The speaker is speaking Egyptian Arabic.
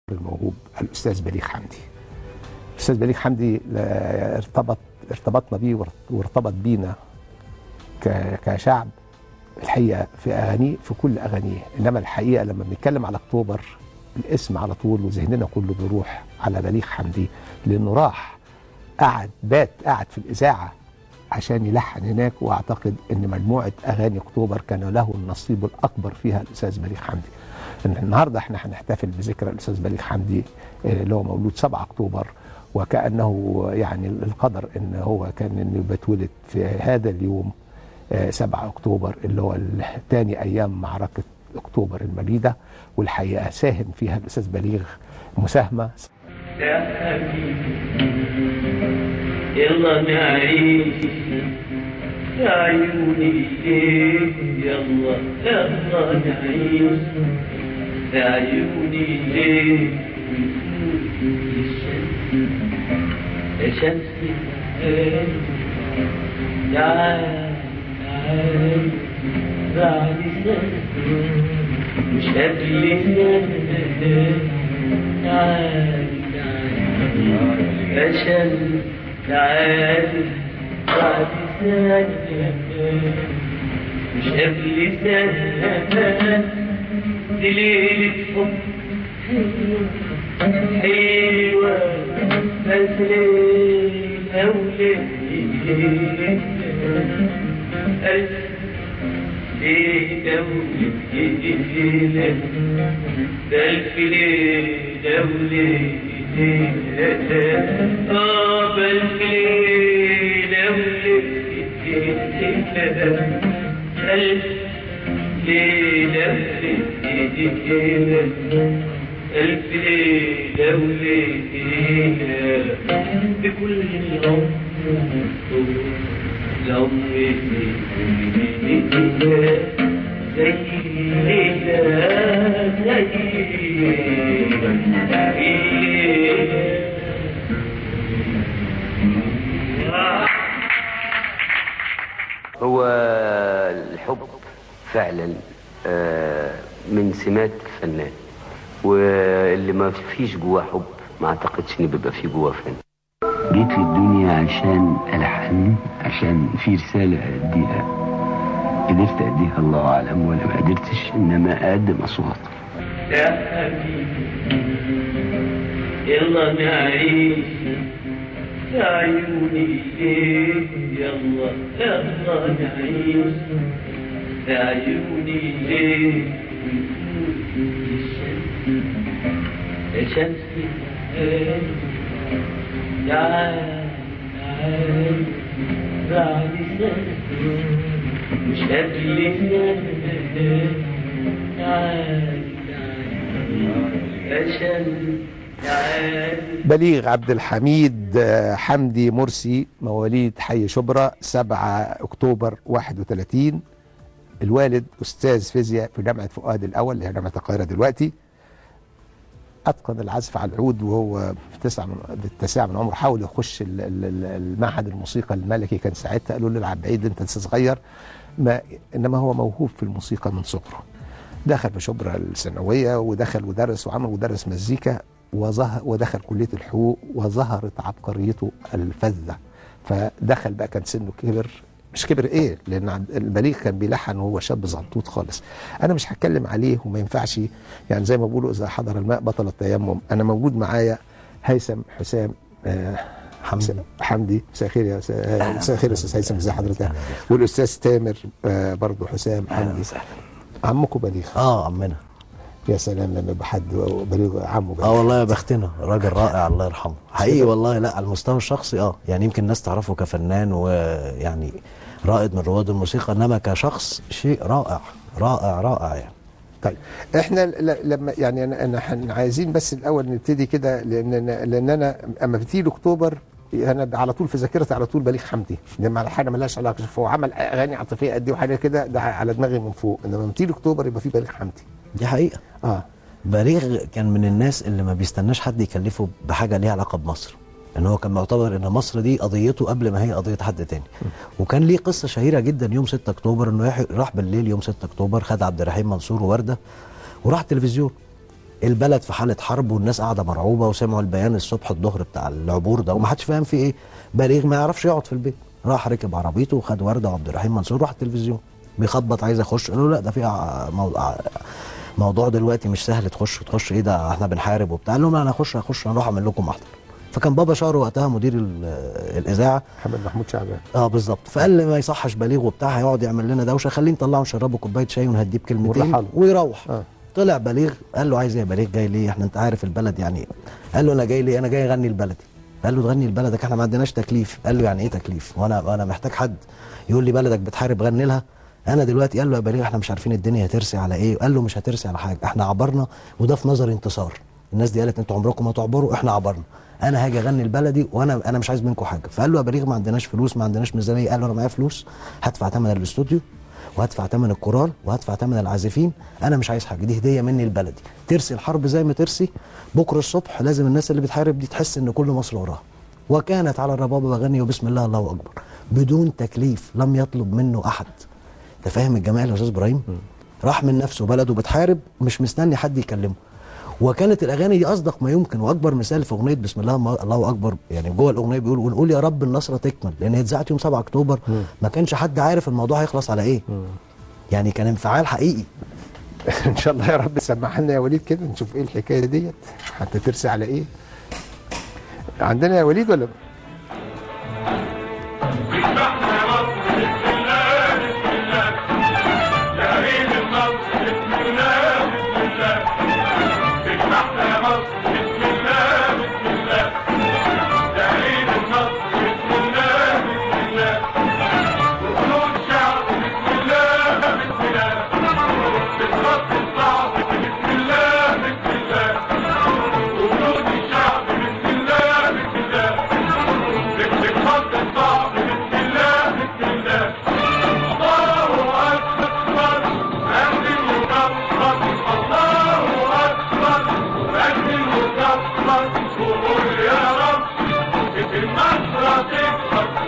الموهوب الاستاذ بليغ حمدي الاستاذ بليغ حمدي لا- ارتبط ارتبطنا بيه وارت- وارتبط بينا ك- كشعب الحقيقه في اغانيه في كل اغانيه انما الحقيقه لما بنتكلم على اكتوبر الاسم على طول وذهننا كله بيروح على بليغ حمدي لانه راح قعد بات قعد في الاذاعه عشان يلحن هناك واعتقد ان مجموعه اغاني اكتوبر كان له النصيب الاكبر فيها الاستاذ بليغ حمدي. إن النهارده احنا هنحتفل بذكرى الاستاذ بليغ حمدي آه، اللي هو مولود 7 اكتوبر وكانه يعني القدر ان هو كان انه بيتولد في هذا اليوم آه، 7 اكتوبر اللي هو ثاني ايام معركه اكتوبر المجيده والحقيقه ساهم فيها الاستاذ بليغ مساهمه يا حبيبي يلا نعيش يا عيوني الليل يلا يلا نعيش يا عيوني الليل يا شمس العين تعال تعال بعد سنة مش قبل سنة تعال تعال عشان تعال بعد سنة مش قبل سنة دي ليلة حب حلوة بس ليلة وليلة ألف ليلة وليلة ألف ليلة وليلة آه بألف ليلة وليلة ألف ليلة وليلة ألف ليلة وليلة بكل العمر العمر زي الليلة زي الليلة هو الحب فعلا آه، من سمات الفنان واللي ما فيش جواه حب ما اعتقدش ان بيبقى فيه جواه فن جيت للدنيا عشان ألحن عشان في رسالة أديها قدرت أديها الله أعلم ولا ما قدرتش إنما أقدم أصوات يا حبيبي يلا نعيش يا عيوني الليل يلا يلا نعيش يا عيوني الليل يا شمس العين تعال تعال بعد سنة مش قبل سنة تعال تعال عشان تعال بليغ عبد الحميد آه، حمدي مرسي مواليد حي شبرا 7 اكتوبر 31 الوالد استاذ فيزياء في جامعه فؤاد الاول اللي هي جامعه القاهره دلوقتي اتقن العزف على العود وهو في تسعة من بالتاسعه من عمره حاول يخش ال- ال- ال- المعهد الموسيقى الملكي كان ساعتها قالوا له العب بعيد انت لسه صغير ما انما هو موهوب في الموسيقى من صغره دخل في شبرا الثانويه ودخل ودرس وعمل ودرس مزيكا وظهر ودخل كليه الحقوق وظهرت عبقريته الفذه فدخل بقى كان سنه كبر مش كبر ايه لان عبد- البليغ كان بيلحن وهو شاب زنطوط خالص انا مش هتكلم عليه وما ينفعش يعني زي ما بيقولوا اذا حضر الماء بطل التيمم انا موجود معايا هيثم حسام آه حمدي حمدي مساء الخير يا أستاذ- آه، مساء الخير يا استاذ هيثم ازي حضرتك والاستاذ تامر آه برضه حسام حمدي عمكم بليغ اه عمنا يا سلام لما يبقى حد بليغ عمه بليغ اه والله يا بختنا راجل رائع الله يرحمه حقيقي والله لا على المستوى الشخصي اه يعني يمكن الناس تعرفه كفنان ويعني رائد من رواد الموسيقى انما كشخص شيء رائع رائع رائع يعني طيب احنا ل- لما يعني انا أنا حن- عايزين بس الاول نبتدي كده لان أنا- لان انا اما بتيجي اكتوبر انا على طول في ذاكرتي على طول بليغ حمدي لما على حاجه مالهاش علاقه هو عمل اغاني عاطفيه قد ايه وحاجه كده ده على دماغي من فوق انما لما بتيجي اكتوبر يبقى في بليغ حمدي دي حقيقه اه بليغ كان من الناس اللي ما بيستناش حد يكلفه بحاجه ليها علاقه بمصر ان هو كان معتبر ان مصر دي قضيته قبل ما هي قضيه حد تاني وكان ليه قصه شهيره جدا يوم 6 اكتوبر انه يح- راح بالليل يوم 6 اكتوبر خد عبد الرحيم منصور وورده وراح التلفزيون البلد في حاله حرب والناس قاعده مرعوبه وسمعوا البيان الصبح الظهر بتاع العبور ده ومحدش فاهم فيه ايه بليغ ما يعرفش يقعد في البيت راح ركب عربيته وخد ورده وعبد الرحيم منصور راح التلفزيون بيخبط عايز اخش قالوا له لا ده في ع- موضوع موضوع دلوقتي مش سهل تخش تخش ايه ده احنا بنحارب وبتاع قال لهم لا انا اخش اخش انا اروح اعمل لكم محضر فكان بابا شهر وقتها مدير ال- الاذاعه محمد محمود شعبان اه بالظبط فقال لي ما يصحش بليغ وبتاع هيقعد يعمل لنا دوشه خليه نطلعه نشربه كوبايه شاي ونهديه بكلمتين ونرحله. ويروح آه. طلع بليغ قال له عايز ايه يا بليغ جاي ليه احنا انت عارف البلد يعني إيه؟ قال له انا جاي ليه انا جاي اغني البلدي قال له تغني لبلدك احنا ما عندناش تكليف قال له يعني ايه تكليف وانا وانا محتاج حد يقول لي بلدك بتحارب غني لها انا دلوقتي قال له يا بليغ احنا مش عارفين الدنيا هترسي على ايه قال له مش هترسي على حاجه احنا عبرنا وده في نظري انتصار الناس دي قالت انتوا عمركم ما تعبروا احنا عبرنا انا هاجي اغني البلدي وانا انا مش عايز منكم حاجه فقال له يا بليغ ما عندناش فلوس ما عندناش ميزانيه قال له انا معايا فلوس هدفع ثمن الاستوديو وهدفع ثمن الكورال وهدفع ثمن العازفين انا مش عايز حاجه دي هديه مني لبلدي ترسي الحرب زي ما ترسي بكره الصبح لازم الناس اللي بتحارب دي تحس ان كل مصر وراها وكانت على الربابه بغني وبسم الله الله اكبر بدون تكليف لم يطلب منه احد انت فاهم الجمال يا استاذ ابراهيم راح من نفسه بلده بتحارب مش مستني حد يكلمه وكانت الاغاني دي اصدق ما يمكن واكبر مثال في اغنيه بسم الله ما- الله اكبر يعني جوه الاغنيه بيقول ونقول يا رب النصره تكمل لان هي اتذاعت يوم 7 اكتوبر ما كانش حد عارف الموضوع هيخلص على ايه يعني كان انفعال حقيقي ان شاء الله يا رب سمح لنا يا وليد كده نشوف ايه الحكايه ديت حتى ترسي على ايه عندنا يا وليد ولا المصر تكبر